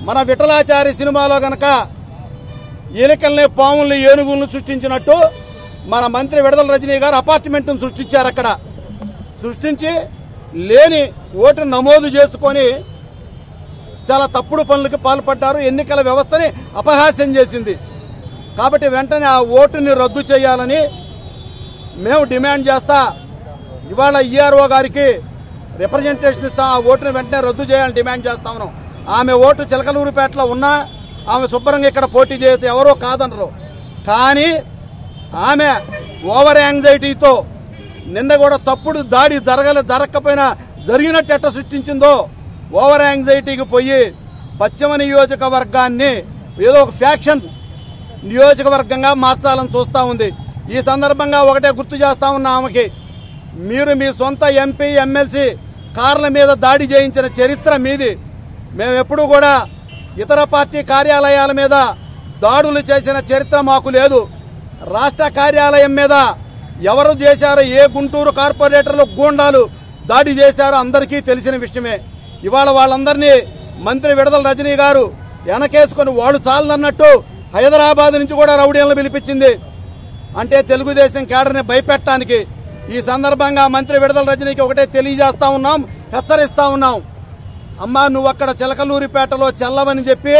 మన విఠలాచారి సినిమాలో గనక ఎలికల్ని పాముల్ని ఏనుగులను సృష్టించినట్టు మన మంత్రి విడదల రజనీ గారు అపార్ట్మెంట్ను సృష్టించారు అక్కడ సృష్టించి లేని ఓటు నమోదు చేసుకొని చాలా తప్పుడు పనులకు పాల్పడ్డారు ఎన్నికల వ్యవస్థని అపహాస్యం చేసింది కాబట్టి వెంటనే ఆ ఓటుని రద్దు చేయాలని మేము డిమాండ్ చేస్తా ఇవాళ ఈఆర్ఓ గారికి రిప్రజెంటేషన్ ఇస్తాం ఆ ఓటుని వెంటనే రద్దు చేయాలని డిమాండ్ చేస్తా ఉన్నాం ఆమె ఓటు చిలకలూరుపేటలో ఉన్నా ఆమె శుభ్రంగా ఇక్కడ పోటీ చేయొచ్చు ఎవరో కాదనరు కానీ ఆమె ఓవర్ యాంగ్జైటీతో నిన్న కూడా తప్పుడు దాడి జరగలే జరగకపోయినా జరిగినట్టు ఎట్ట సృష్టించిందో ఓవర్ యాంగ్జైటీకి పోయి పశ్చిమ నియోజకవర్గాన్ని ఏదో ఒక ఫ్యాక్షన్ నియోజకవర్గంగా మార్చాలని చూస్తా ఉంది ఈ సందర్భంగా ఒకటే గుర్తు చేస్తా ఉన్నా ఆమెకి మీరు మీ సొంత ఎంపీ ఎమ్మెల్సీ కార్ల మీద దాడి చేయించిన చరిత్ర మీది మేము ఎప్పుడూ కూడా ఇతర పార్టీ కార్యాలయాల మీద దాడులు చేసిన చరిత్ర మాకు లేదు రాష్ట్ర కార్యాలయం మీద ఎవరు చేశారో ఏ గుంటూరు కార్పొరేటర్లు గూండాలు దాడి చేశారో అందరికీ తెలిసిన విషయమే ఇవాళ వాళ్ళందరినీ మంత్రి విడదల రజనీ గారు వెనకేసుకుని వాళ్ళు చాలదన్నట్టు హైదరాబాద్ నుంచి కూడా రౌడీలను పిలిపించింది అంటే తెలుగుదేశం కేడర్ని భయపెట్టడానికి ఈ సందర్భంగా మంత్రి విడదల రజనీకి ఒకటే తెలియజేస్తా ఉన్నాం హెచ్చరిస్తా ఉన్నాం అమ్మా నువ్వు అక్కడ చిలకలూరిపేటలో చెల్లవని చెప్పి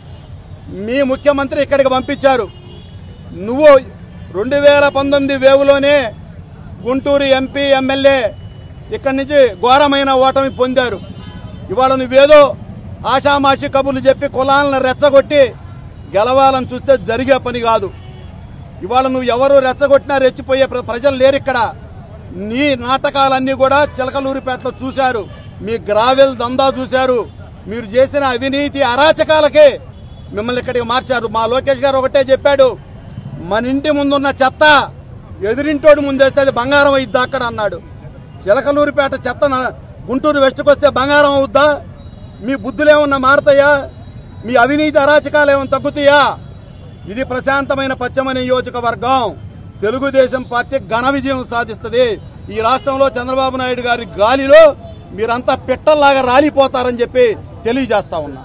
మీ ముఖ్యమంత్రి ఇక్కడికి పంపించారు నువ్వు రెండు వేల పంతొమ్మిది వేవులోనే గుంటూరు ఎంపీ ఎమ్మెల్యే ఇక్కడి నుంచి ఘోరమైన ఓటమి పొందారు ఇవాళ నువ్వేదో ఆషామాషి కబుర్లు చెప్పి కులాలను రెచ్చగొట్టి గెలవాలని చూస్తే జరిగే పని కాదు ఇవాళ నువ్వు ఎవరు రెచ్చగొట్టినా రెచ్చిపోయే ప్ర- ప్రజలు లేరు ఇక్కడ నీ నాటకాలన్నీ కూడా చిలకలూరిపేటలో చూశారు మీ గ్రావెల్ దందా చూశారు మీరు చేసిన అవినీతి అరాచకాలకే మిమ్మల్ని ఇక్కడికి మార్చారు మా లోకేష్ గారు ఒకటే చెప్పాడు మన ఇంటి ముందున్న చెత్త ఎదురింటోడు ముందేస్తే అది బంగారం అయిద్దా అక్కడ అన్నాడు చిలకలూరిపేట చెత్త న- గుంటూరు వెస్ట్కి వస్తే బంగారం అవుద్దా మీ బుద్ధులేమన్నా మారతాయా మీ అవినీతి అరాచకాలు ఏమన్నా తగ్గుతాయా ఇది ప్రశాంతమైన పశ్చిమ నియోజకవర్గం తెలుగుదేశం పార్టీ ఘన విజయం సాధిస్తుంది ఈ రాష్ట్రంలో చంద్రబాబు నాయుడు గారి గాలిలో మీరంతా పిట్టల్లాగా రాలిపోతారని చెప్పి తెలియజేస్తా ఉన్నా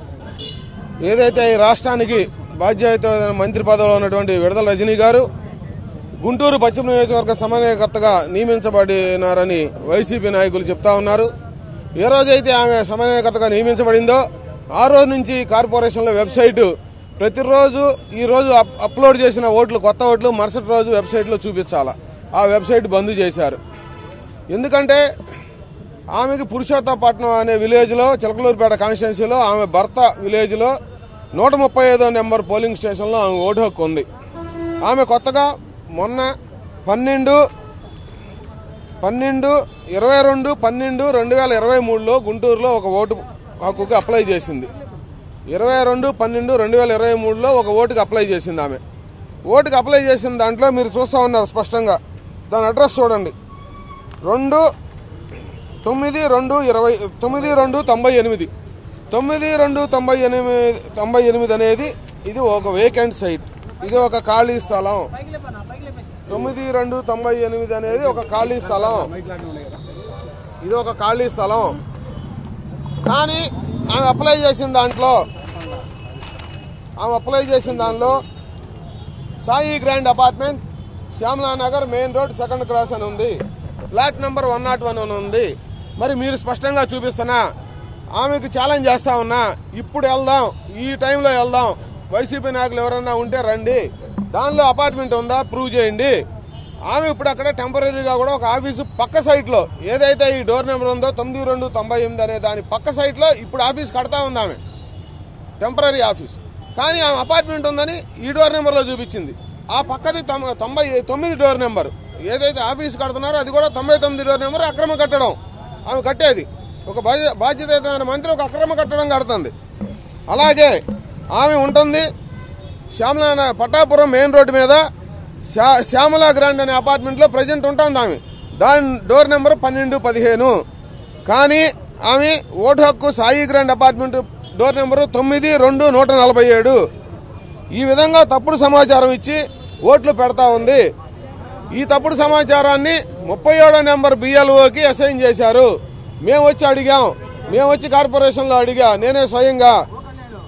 ఏదైతే ఈ రాష్ట్రానికి బాధ్యత మంత్రి పదవిలో ఉన్నటువంటి విడదల రజనీ గారు గుంటూరు పశ్చిమ నియోజకవర్గ సమన్వయకర్తగా నియమించబడినారని వైసీపీ నాయకులు చెప్తా ఉన్నారు ఏ రోజైతే ఆమె సమన్వయకర్తగా నియమించబడిందో ఆ రోజు నుంచి కార్పొరేషన్ల వెబ్సైట్ ప్రతిరోజు ఈ రోజు అప్- అప్లోడ్ చేసిన ఓట్లు కొత్త ఓట్లు మరుసటి రోజు వెబ్సైట్లో చూపించాలా ఆ వెబ్సైట్ బంద్ చేశారు ఎందుకంటే ఆమెకి పురుషోత్తపట్నం అనే విలేజ్లో చిలకలూరుపేట కాన్స్టిట్యున్సీలో ఆమె భర్త విలేజ్లో నూట ముప్పై ఐదో నెంబర్ పోలింగ్ స్టేషన్లో ఆమె ఓటు హక్కు ఉంది ఆమె కొత్తగా మొన్న పన్నెండు పన్నెండు ఇరవై రెండు పన్నెండు రెండు వేల ఇరవై మూడులో గుంటూరులో ఒక ఓటు హక్కుకి అప్లై చేసింది ఇరవై రెండు పన్నెండు రెండు వేల ఇరవై మూడులో ఒక ఓటుకి అప్లై చేసింది ఆమె ఓటుకి అప్లై చేసిన దాంట్లో మీరు చూస్తూ ఉన్నారు స్పష్టంగా దాని అడ్రస్ చూడండి రెండు తొమ్మిది రెండు ఇరవై తొమ్మిది రెండు తొంభై ఎనిమిది తొమ్మిది రెండు తొంభై ఎనిమిది తొంభై ఎనిమిది అనేది ఇది ఒక వేకెంట్ సైట్ ఇది ఒక ఖాళీ స్థలం తొమ్మిది రెండు తొంభై ఎనిమిది అనేది ఒక ఖాళీ స్థలం ఇది ఒక ఖాళీ స్థలం కానీ ఆమె అప్లై చేసిన దాంట్లో ఆమె అప్లై చేసిన దానిలో Sai grand apartment Shyamala Nagar main road second cross అని ఉంది flat number one naught one అని ఉంది మరి మీరు స్పష్టంగా చూపిస్తున్నా ఆమెకు ఛాలెంజ్ చేస్తా ఉన్నా ఇప్పుడు వెళ్దాం ఈ టైంలో వెళ్దాం వైసీపీ నాయకులు ఎవరన్నా ఉంటే రండి దానిలో అపార్ట్మెంట్ ఉందా ప్రూవ్ చేయండి ఆమె ఇప్పుడు అక్కడ టెంపరీగా కూడా ఒక ఆఫీసు పక్క సైట్ లో ఏదైతే ఈ డోర్ నెంబర్ ఉందో తొమ్మిది రెండు తొంభై ఎనిమిది అనే దాని పక్క సైట్ లో ఇప్పుడు ఆఫీస్ కడతా ఉంది ఆమె టెంపరీ ఆఫీస్ కానీ ఆమె అపార్ట్మెంట్ ఉందని ఈ డోర్ నెంబర్ లో చూపించింది ఆ పక్కది తొం- తొంభై తొమ్మిది డోర్ నెంబర్ ఏదైతే ఆఫీస్ కడుతున్నారో అది కూడా తొంభై తొమ్మిది డోర్ నెంబర్ అక్రమ కట్టడం ఆమె కట్టేది ఒక బాధ్య- బాధ్యతాయుతమైన మంత్రి ఒక అక్రమ కట్టడం కడుతుంది అలాగే ఆమె ఉంటుంది శ్యామల పట్టాపురం మెయిన్ రోడ్డు మీద శ్యా- శ్యామల గ్రాండ్ అనే అపార్ట్మెంట్ లో ప్రజెంట్ ఉంటుంది ఆమె దాని డోర్ నెంబర్ పన్నెండు పదిహేను కానీ ఆమె ఓటు హక్కు Sai grand apartment door number తొమ్మిది రెండు నూట నలభై ఏడు ఈ విధంగా తప్పుడు సమాచారం ఇచ్చి ఓట్లు పెడతా ఉంది ఈ తప్పుడు సమాచారాన్ని ముప్పై ఏడో నెంబర్ బిఎల్ఓకి అసైన్ చేశారు మేము వచ్చి అడిగాం మేము వచ్చి కార్పొరేషన్లో అడిగా నేనే స్వయంగా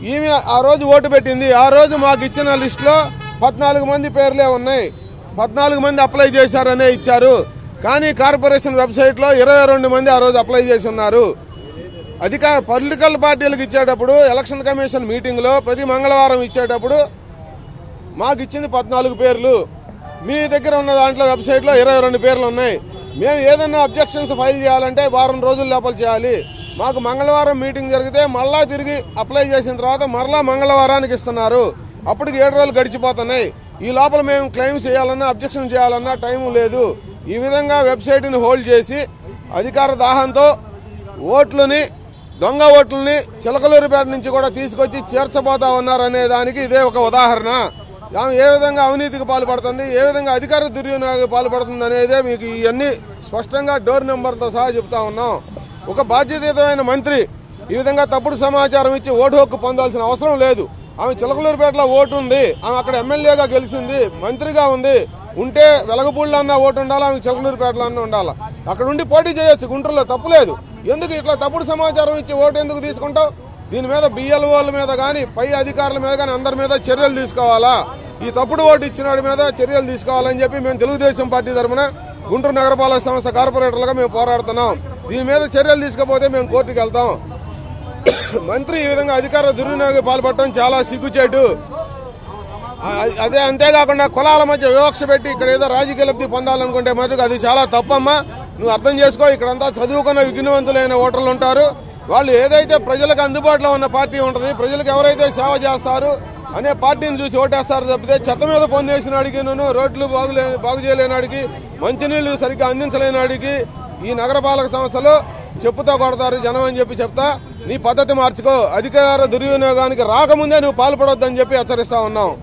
ఈమె ఆ రోజు ఓటు పెట్టింది ఆ రోజు మాకు ఇచ్చిన లిస్టులో పద్నాలుగు మంది పేర్లే ఉన్నాయి పద్నాలుగు మంది అప్లై చేశారనే ఇచ్చారు కానీ కార్పొరేషన్ వెబ్సైట్ లో ఇరవై రెండు మంది ఆ రోజు అప్లై చేసి ఉన్నారు అధికార పొలిటికల్ పార్టీలకు ఇచ్చేటప్పుడు ఎలక్షన్ కమిషన్ మీటింగ్ లో ప్రతి మంగళవారం ఇచ్చేటప్పుడు మాకు ఇచ్చింది పద్నాలుగు పేర్లు మీ దగ్గర ఉన్న దాంట్లో వెబ్సైట్ లో ఇరవై రెండు పేర్లు ఉన్నాయి మేము ఏదైనా అబ్జెక్షన్స్ ఫైల్ చేయాలంటే వారం రోజుల లోపల చేయాలి మాకు మంగళవారం మీటింగ్ జరిగితే మళ్ళా తిరిగి అప్లై చేసిన తర్వాత మరలా మంగళవారానికి ఇస్తున్నారు అప్పటికి ఏడు రోజులు గడిచిపోతున్నాయి ఈ లోపల మేము క్లెయిమ్స్ చేయాలన్నా అబ్జెక్షన్ చేయాలన్నా టైం లేదు ఈ విధంగా వెబ్సైట్ ని హోల్డ్ చేసి అధికార దాహంతో ఓట్లని దొంగ ఓట్లని చిలకలూరిపేట నుంచి కూడా తీసుకొచ్చి చేర్చబోతా ఉన్నారనే దానికి ఇదే ఒక ఉదాహరణ ఆమె ఏ విధంగా అవినీతికి పాల్పడుతుంది ఏ విధంగా అధికార దుర్వినియోగానికి పాల్పడుతుంది అనేదే మీకు ఇవన్నీ స్పష్టంగా డోర్ నెంబర్తో సహా చెప్తా ఉన్నాం ఒక బాధ్యతయుతమైన మంత్రి ఈ విధంగా తప్పుడు సమాచారం ఇచ్చి ఓటు హక్కు పొందాల్సిన అవసరం లేదు ఆమె చిలకలూరుపేటలో ఓటు ఉంది ఆమె అక్కడ ఎమ్మెల్యేగా గెలిచింది మంత్రిగా ఉంది ఉంటే వెలగపూడిలో అన్న ఓటు ఉండాలా ఆమె చిలకలూరుపేటలో అన్న ఉండాలా అక్కడ ఉండి పోటీ చేయొచ్చు గుంటూరులో తప్పులేదు ఎందుకు ఇట్లా తప్పుడు సమాచారం ఇచ్చి ఓటు ఎందుకు తీసుకుంటావు దీని మీద బిఎల్ఓల మీద గాని పై అధికారుల మీద గాని అందరి మీద చర్యలు తీసుకోవాలా ఈ తప్పుడు ఓటు ఇచ్చిన వాడి మీద చర్యలు తీసుకోవాలని చెప్పి మేము తెలుగుదేశం పార్టీ తరఫున గుంటూరు నగరపాలక సంస్థ కార్పొరేటర్లుగా మేము పోరాడుతున్నాం దీని మీద చర్యలు తీసుకోకపోతే మేము కోర్టుకు వెళ్తాం మంత్రి ఈ విధంగా అధికార దుర్వినియోగం పాల్పడటం చాలా సిగ్గుచేటు ఆ- అదే అంతేకాకుండా కులాల మధ్య వివక్ష పెట్టి ఇక్కడ ఏదో రాజకీయ లబ్ధి పొందాలనుకుంటే మటుకు అది చాలా తప్పమ్మా నువ్వు అర్థం చేసుకో ఇక్కడంతా చదువుకున్న విఘ్నవంతులైన ఓటర్లు ఉంటారు వాళ్ళు ఏదైతే ప్రజలకు అందుబాటులో ఉన్న పార్టీ ఉంటుంది ప్రజలకు ఎవరైతే సేవ చేస్తారు అనే పార్టీని చూసి ఓటేస్తారు తప్పితే చెత్త మీద పొన్నేసిన అడిగి నన్ను రోడ్లు బాగులే బాగు చేయలేనాడికి మంచినీళ్లు సరిగ్గా అందించలేనాడికి ఈ నగరపాలక సంస్థలు చెప్పుతో కొడతారు జనం అని చెప్పి చెప్తా నీ పద్ధతి మార్చుకో అధికార దుర్వినియోగానికి రాకముందే నువ్వు పాల్పడొద్దని చెప్పి హెచ్చరిస్తా ఉన్నాం